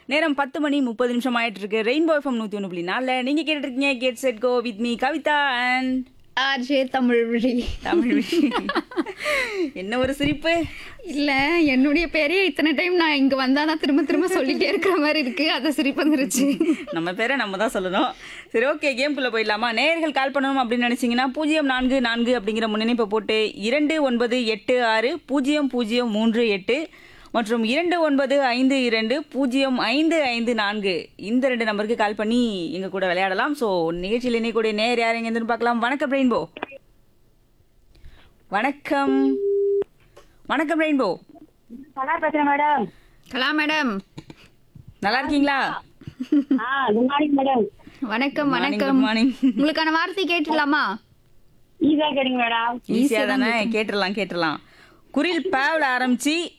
நேரம் பத்து மணி முப்பது நிமிஷம் ஆயிட்டு இருக்கு ரெயின்போ எஃப்எம் நூத்தி ஒன்று புள்ளி நாலில் நீங்க கேட்டுட்டு இருக்கீங்க get set go with me Kavitha and RJ Tamil வழி தமிழ் விஷி. என்ன ஒரு சிரிப்பு இல்ல என்னுடைய பேரே இத்தனை டைம் நான் இங்க வந்தாதான் திரும்ப திரும்ப சொல்லிட்டே இருக்கிற மாதிரி இருக்கு அதை சிரிப்பு வந்துருச்சு நம்ம பேரை நம்ம தான் சொல்லணும் சரி ஓகே கேம்குள்ளே போயிடலாமா நேயர்கள் கால் பண்ணணும் அப்படின்னு நினைச்சீங்கன்னா பூஜ்ஜியம் நான்கு நான்கு அப்படிங்கிற முன்னணிப்பை போட்டு இரண்டு ஒன்பது எட்டு ஆறு பூஜ்ஜியம் பூஜ்ஜியம் மூன்று எட்டு மற்றும் இரண்டு ஒன்பது ஐந்து இரண்டு பூஜ்ஜியம் ஐந்து ஐந்து நான்கு இந்த ரெண்டு நம்பருக்கு கால் பண்ணி எங்க கூட விளையாடலாம் ஸோ நிகழ்ச்சியில் இணையக்கூடிய நேர் யார் எங்கேருந்து பார்க்கலாம் வணக்கம் ரெயின்போ வணக்கம் வணக்கம் ரெயின்போ நல்லா பேசுறேன் மேடம் கலா மேடம் நல்லா இருக்கீங்களா ஆ குட் மார்னிங் மேடம் வணக்கம் Morning, வணக்கம் good morning. உங்களுக்கான வார்த்தை கேட்டுடலாமா ஈஸியா கேடுங்க மேடம் ஈஸியா தானே கேட்டுடலாம் கேட்டுடலாம் குரில் பேவில் ஆரம்பிச்சு